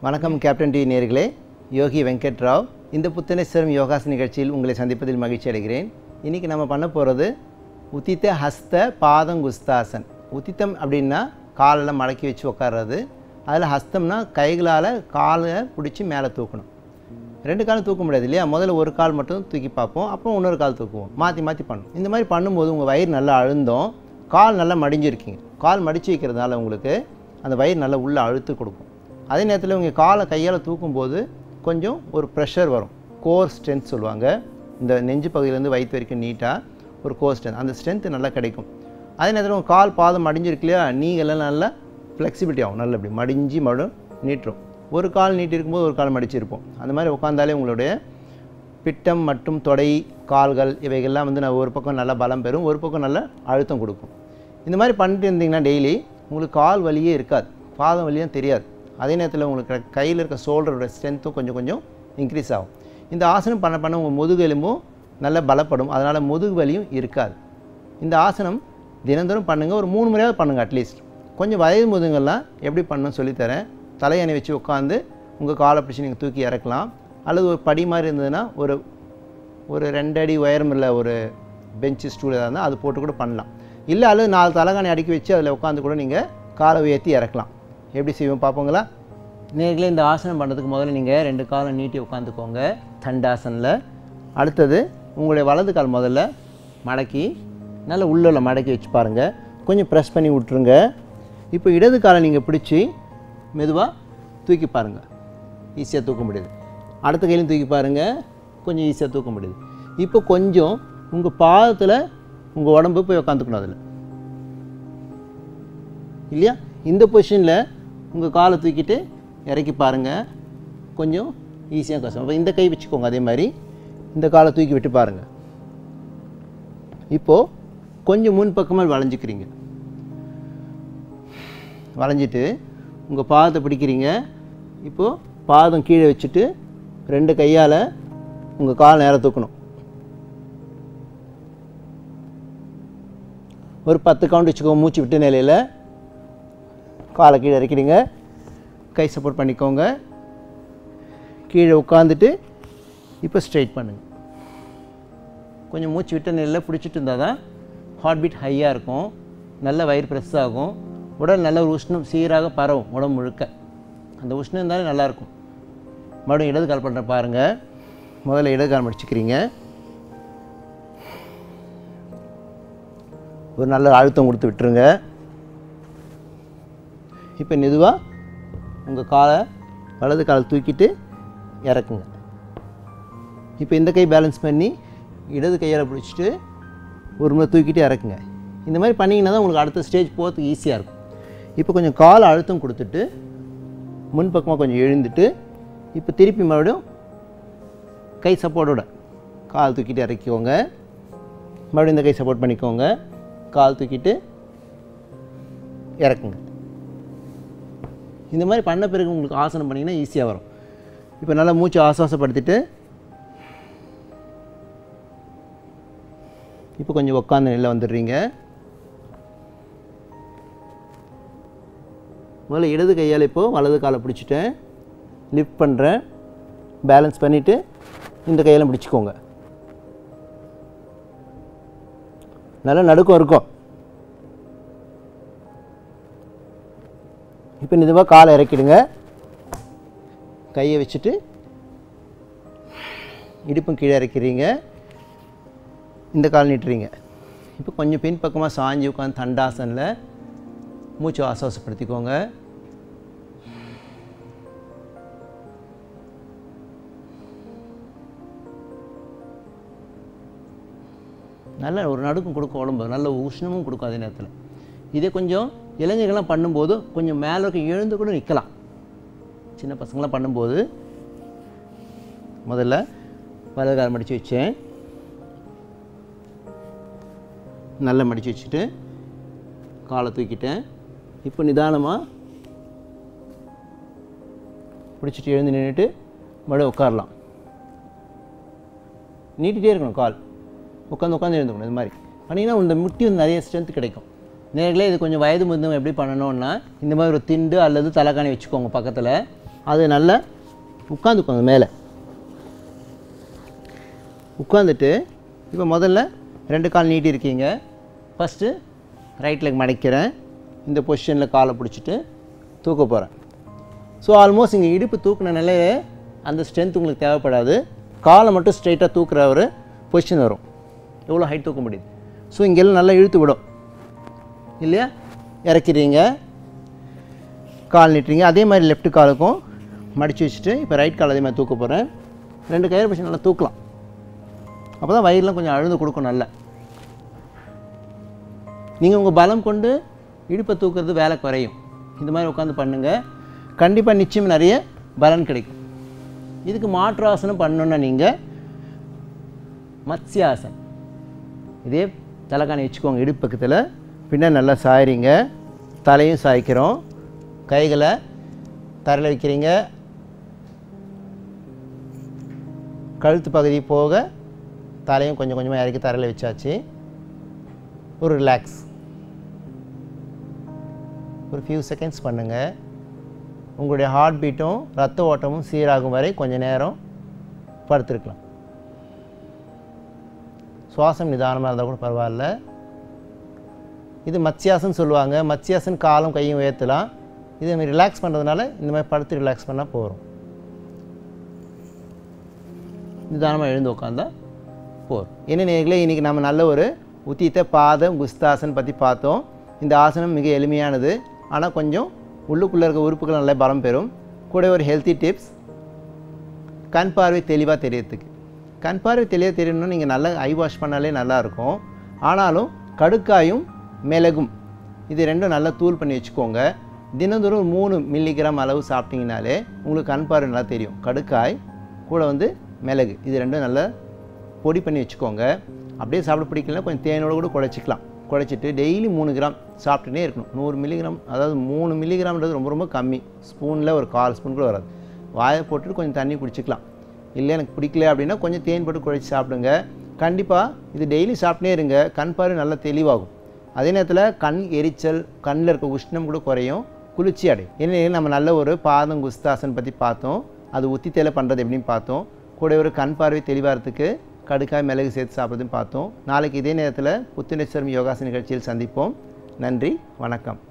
வணக்கம் captain D நேர்களே யோகி வெங்கட் ராவ் இந்த புத்தனேஸ்வரம் யோகாஸ் நிகழ்ச்சியில் உங்களை சந்திப்பதில் மகிழ்ச்சி அடைகிறேன் இன்றைக்கி நம்ம பண்ண போகிறது உத்தித்த ஹஸ்த பாதங்குஸ்தாசன் உத்தித்தம் அப்படின்னா காலில் மடக்கி வச்சு உட்கார்றது அதில் ஹஸ்தம்னா கைகளால் காலை பிடிச்சி மேலே தூக்கணும் ரெண்டு காலும் தூக்க முடியாது இல்லையா முதல்ல ஒரு கால் மட்டும் தூக்கி பார்ப்போம் அப்புறம் இன்னொரு கால் தூக்குவோம் மாற்றி மாற்றி பண்ணணும் இந்த மாதிரி பண்ணும்போது உங்கள் வயிறு நல்லா அழுந்தோம் கால் நல்லா மடிஞ்சிருக்கீங்க கால் மடித்து வைக்கிறதுனால உங்களுக்கு அந்த வயிறு நல்லா உள்ளே அழுத்து கொடுக்கும் அதே நேரத்தில் உங்கள் காலை கையால் தூக்கும்போது கொஞ்சம் ஒரு ப்ரெஷர் வரும் கோர் ஸ்ட்ரென்த் சொல்லுவாங்க இந்த நெஞ்சு பகுதியிலேருந்து வயிற்று வரைக்கும் நீட்டாக ஒரு கோர் ஸ்ட்ரென்த் அந்த ஸ்ட்ரென்த்து நல்லா கிடைக்கும் அதே நேரத்தில் உங்கள் கால் பாதம் மடிஞ்சிருக்கு இல்லையா நீங்கள்லாம் நல்லா ஃப்ளெக்சிபிலிட்டி ஆகும் நல்லா இப்படி மடிஞ்சு மடும் நீட்டுரும் ஒரு கால் நீட்டி இருக்கும்போது ஒரு கால் மடிச்சிருப்போம் அந்த மாதிரி உட்காந்தாலே உங்களுடைய பிட்டம் மற்றும் தொடை கால்கள் இவைகள்லாம் வந்து நான் ஒரு பக்கம் நல்லா பலம் பெறும் ஒரு பக்கம் நல்லா அழுத்தம் கொடுக்கும் இந்த மாதிரி பண்ணிட்டு இருந்தீங்கன்னா டெய்லி உங்களுக்கு கால் வலியே இருக்காது பாதம் வலியும் தெரியாது அதே நேரத்தில் உங்களுக்கு கையில் இருக்க ஷோல்டரோட ஸ்ட்ரென்த்தும் கொஞ்சம் கொஞ்சம் இன்க்ரீஸ் ஆகும் இந்த ஆசனம் பண்ண பண்ண உங்கள் முதுகெலும்பும் நல்லா பலப்படும் அதனால் முதுகு வலியும் இருக்காது இந்த ஆசனம் தினந்தோறும் பண்ணுங்கள் ஒரு மூணு முறையாவது பண்ணுங்கள் அட்லீஸ்ட் கொஞ்சம் வயது முதுங்கெல்லாம் எப்படி பண்ணணும்னு சொல்லித்தரேன் தலையணை வச்சு உட்காந்து உங்கள் காலை பிடிச்சி நீங்கள் தூக்கி இறக்கலாம் அல்லது ஒரு படி மாதிரி இருந்ததுன்னா ஒரு ஒரு ரெண்டு அடி உயரம் இல்லை ஒரு பெஞ்சு ஸ்டூல் ஏதாவது இருந்தால் அது போட்டு கூட பண்ணலாம் இல்லை அல்லது நாலு தலைகாணி அடுக்கி வச்சு அதில் உட்காந்து கூட நீங்கள் காலை உயர்த்தி இறக்கலாம் எப்படி செய்வோம் பார்ப்போங்களா நேர்களே இந்த ஆசனம் பண்ணுறதுக்கு முதல்ல நீங்கள் ரெண்டு காலம் நீட்டி உட்காந்துக்கோங்க தண்டாசனில் அடுத்தது உங்களுடைய வலது கால் முதல்ல மடக்கி நல்ல உள்ள மடக்கி வச்சு பாருங்கள் கொஞ்சம் ப்ரெஸ் பண்ணி விட்ருங்க இப்போ இடது காலை நீங்கள் பிடிச்சி மெதுவாக தூக்கி பாருங்கள் ஈஸியாக தூக்க முடியுது அடுத்த கையிலையும் தூக்கி பாருங்கள் கொஞ்சம் ஈஸியாக தூக்க முடியுது இப்போ கொஞ்சம் உங்கள் பாதத்தில் உங்கள் உடம்பு போய் உட்காந்துக்கணும் அதில் இல்லையா இந்த பொசிஷனில் உங்கள் காலை தூக்கிட்டு இறக்கி பாருங்கள் கொஞ்சம் ஈஸியாக கஷ்டம் அப்போ இந்த கை வச்சுக்கோங்க அதே மாதிரி இந்த காலை தூக்கி விட்டு பாருங்கள் இப்போது கொஞ்சம் முன் பக்கமாக வளைஞ்சிக்கிறீங்க வளைஞ்சிட்டு உங்கள் பாதத்தை பிடிக்கிறீங்க இப்போது பாதம் கீழே வச்சுட்டு ரெண்டு கையால் உங்கள் கால் நேரம் தூக்கணும் ஒரு பத்து கவுண்ட் வச்சுக்கோங்க மூச்சு விட்டு நிலையில் காலை கீழே இறக்கிடுங்க கை சப்போர்ட் பண்ணிக்கோங்க கீழே உட்காந்துட்டு இப்போ ஸ்ட்ரைட் பண்ணுங்கள் கொஞ்சம் மூச்சு விட்ட நிலையில் பிடிச்சிட்டு இருந்தால் தான் ஹார்ட் பீட் ஹையாக இருக்கும் நல்ல வயிறு ப்ரெஸ் ஆகும் உடல் நல்ல ஒரு உஷ்ணம் சீராக பரவும் உடம்பு முழுக்க அந்த உஷ்ணம் இருந்தாலே நல்லாயிருக்கும் மறுபடியும் இடது கால் பண்ணுற பாருங்கள் முதல்ல இடது கால் மடிச்சுக்கிறீங்க ஒரு நல்ல அழுத்தம் கொடுத்து விட்டுருங்க இப்போ மெதுவாக உங்கள் காலை வலது காலை தூக்கிட்டு இறக்குங்க இப்போ இந்த கை பேலன்ஸ் பண்ணி இடது கையால் பிடிச்சிட்டு ஒரு முறை தூக்கிட்டு இறக்குங்க இந்த மாதிரி பண்ணிங்கன்னா தான் உங்களுக்கு அடுத்த ஸ்டேஜ் போகிறதுக்கு ஈஸியாக இருக்கும் இப்போ கொஞ்சம் கால் அழுத்தம் கொடுத்துட்டு முன்பக்கமாக கொஞ்சம் எழுந்துட்டு இப்போ திருப்பி மறுபடியும் கை சப்போர்ட்டோட கால் தூக்கிட்டு இறக்கிக்கோங்க மறுபடியும் இந்த கை சப்போர்ட் பண்ணிக்கோங்க கால் தூக்கிட்டு இறக்குங்க இந்த மாதிரி பண்ண பிறகு உங்களுக்கு ஆசனம் பண்ணிங்கன்னா ஈஸியாக வரும் இப்போ நல்லா மூச்சு ஆசுவாசப்படுத்திட்டு இப்போ கொஞ்சம் உட்காந்து நிலை வந்துடுறீங்க முதல்ல இடது கையால் இப்போது வலது காலை பிடிச்சிட்டேன் லிஃப்ட் பண்ணுறேன் பேலன்ஸ் பண்ணிவிட்டு இந்த கையால் பிடிச்சிக்கோங்க நல்லா நடுக்கம் இருக்கும் இப்போ மெதுவாக காலை இறக்கிடுங்க கையை வச்சுட்டு இடுப்பும் கீழே இறக்கிறீங்க இந்த கால் நீட்டுறீங்க இப்போ கொஞ்சம் பின்பக்கமாக சாஞ்சி உட்காந்து தண்டாசனில் மூச்சு ஆசுவாசப்படுத்திக்கோங்க நல்ல ஒரு நடுக்கம் கொடுக்கும் உடம்பு நல்ல உஷ்ணமும் கொடுக்கும் அதே நேரத்தில் இதே கொஞ்சம் இளைஞர்கள்லாம் பண்ணும்போது கொஞ்சம் மேலே இருக்க எழுந்து கூட நிற்கலாம் சின்ன பசங்களாம் பண்ணும்போது முதல்ல வலது கால் மடித்து வச்சேன் நல்லா மடித்து வச்சுட்டு காலை தூக்கிட்டேன் இப்போ நிதானமாக பிடிச்சிட்டு எழுந்து நின்றுட்டு மறுபடியும் உட்காரலாம் நீட்டிகிட்டே இருக்கணும் கால் உட்காந்து உட்காந்து எழுந்துக்கணும் இது மாதிரி பண்ணிங்கன்னா இந்த முட்டி வந்து நிறைய ஸ்ட்ரென்த் கிடைக்கும் நேர்களே இது கொஞ்சம் வயது முந்தவங்க எப்படி பண்ணணும்னா இந்த மாதிரி ஒரு திண்டு அல்லது தலைகாணி வச்சுக்கோங்க பக்கத்தில் அது நல்லா உட்காந்துக்கோங்க மேலே உட்காந்துட்டு இப்போ முதல்ல ரெண்டு கால் நீட்டி இருக்கீங்க ஃபஸ்ட்டு ரைட் லெக் மடக்கிறேன் இந்த பொசிஷனில் காலை பிடிச்சிட்டு தூக்க போகிறேன் ஸோ ஆல்மோஸ்ட் இங்கே இடுப்பு தூக்குனனாலே அந்த ஸ்ட்ரென்த் உங்களுக்கு தேவைப்படாது காலை மட்டும் ஸ்ட்ரைட்டாக தூக்குற ஒரு பொசிஷன் வரும் எவ்வளோ ஹைட் தூக்க முடியுது ஸோ இங்கெல்லாம் நல்லா இழுத்து விடும் இல்லையா இறக்கிறீங்க கால் நீட்டுறீங்க அதே மாதிரி லெஃப்ட் காலுக்கும் மடித்து வச்சுட்டு இப்போ ரைட் கால் அதே மாதிரி தூக்க போகிறேன் ரெண்டு கயிறு பிடிச்சி நல்லா தூக்கலாம் அப்போ தான் வயிறுலாம் கொஞ்சம் அழுந்து கொடுக்கும் நல்லா நீங்கள் உங்கள் பலம் கொண்டு இடுப்பை தூக்குறது வேலை குறையும் இந்த மாதிரி உட்காந்து பண்ணுங்கள் கண்டிப்பாக நிச்சயம் நிறைய பலன் கிடைக்கும் இதுக்கு மாற்று ஆசனம் பண்ணணுன்னா நீங்கள் மத்ஸ்யாசன் இதே தலைக்காணி வச்சுக்கோங்க இடுப்பு பக்கத்தில் பின்னாடி நல்லா சாயறீங்க தலையும் சாய்க்கிறோம் கைகளை தரையில் வைக்கிறீங்க கழுத்து பகுதி போக தலையும் கொஞ்சம் கொஞ்சமாக இறக்கி தரையில் வச்சாச்சு ஒரு ரிலாக்ஸ் ஒரு ஃபியூ செகண்ட்ஸ் பண்ணுங்கள் உங்களுடைய ஹார்ட் பீட்டும் ரத்த ஓட்டமும் சீராகும் வரை கொஞ்சம் நேரம் படுத்திருக்கலாம் சுவாசம் நிதானமாக இருந்தால் கூட பரவாயில்ல இது மத்ஸ்யாசன் சொல்லுவாங்க மத்ஸ்யாசன் காலும் கையும் உயர்த்தலாம் இது மாதிரி ரிலாக்ஸ் பண்ணுறதுனால இந்த மாதிரி படுத்து ரிலாக்ஸ் பண்ணால் போகிறோம் நிதானமாக எழுந்து உட்காந்தா போதும் என்ன நேர்களே இன்றைக்கி நம்ம நல்ல ஒரு உத்தித்த பாதம் குஸ்தாசன் பற்றி பார்த்தோம் இந்த ஆசனம் மிக எளிமையானது ஆனால் கொஞ்சம் உள்ளுக்குள்ளே இருக்க உறுப்புகள் நல்லா பலம் பெறும் கூட ஒரு ஹெல்த்தி டிப்ஸ் கண் பார்வை தெளிவாக தெரியறதுக்கு கண் பார்வை தெளிவாக தெரியணும்னா நீங்கள் நல்லா ஐ வாஷ் பண்ணாலே நல்லாயிருக்கும் ஆனாலும் கடுக்காயும் மிளகும் இது ரெண்டும் நல்லா தூள் பண்ணி வச்சுக்கோங்க தினந்தோறும் மூணு மில்லிகிராம் அளவு சாப்பிட்டீங்கனாலே உங்களுக்கு கண் பார்வை நல்லா தெரியும் கடுக்காய் கூட வந்து மிளகு இது ரெண்டும் நல்லா பொடி பண்ணி வச்சுக்கோங்க அப்படியே சாப்பிட பிடிக்கலனா கொஞ்சம் தேனோட கூட குழைச்சிக்கலாம் குழைச்சிட்டு டெய்லி மூணு கிராம் சாப்பிட்டுனே இருக்கணும் நூறு மில்லிகிராம் அதாவது மூணு மில்லிகிராம்ன்றது ரொம்ப ரொம்ப கம்மி ஸ்பூனில் ஒரு கால் ஸ்பூன் கூட வராது வாயை போட்டுட்டு கொஞ்சம் தண்ணி குடிச்சிக்கலாம் இல்லை எனக்கு பிடிக்கல அப்படின்னா கொஞ்சம் தேன் போட்டு குழைச்சி சாப்பிடுங்க கண்டிப்பாக இது டெய்லி சாப்பிட்டே இருங்க கண் பார்வை நல்லா தெளிவாகும் அதே நேரத்தில் கண் எரிச்சல் கண்ணில் இருக்க உஷ்ணம் கூட குறையும் குளிர்ச்சி அடையும் ஏன்னா நம்ம நல்ல ஒரு பாதம் குஸ்தாசன் பற்றி பார்த்தோம் அது உத்தி தேலை பண்ணுறது எப்படின்னு பார்த்தோம் கூட ஒரு கண் பார்வை தெளிவாகிறதுக்கு கடுக்காய் மிளகு சேர்த்து சாப்பிட்றதுன்னு பார்த்தோம் நாளைக்கு இதே நேரத்தில் புத்துணர்ச்சி யோகாசன நிகழ்ச்சியில் சந்திப்போம் நன்றி வணக்கம்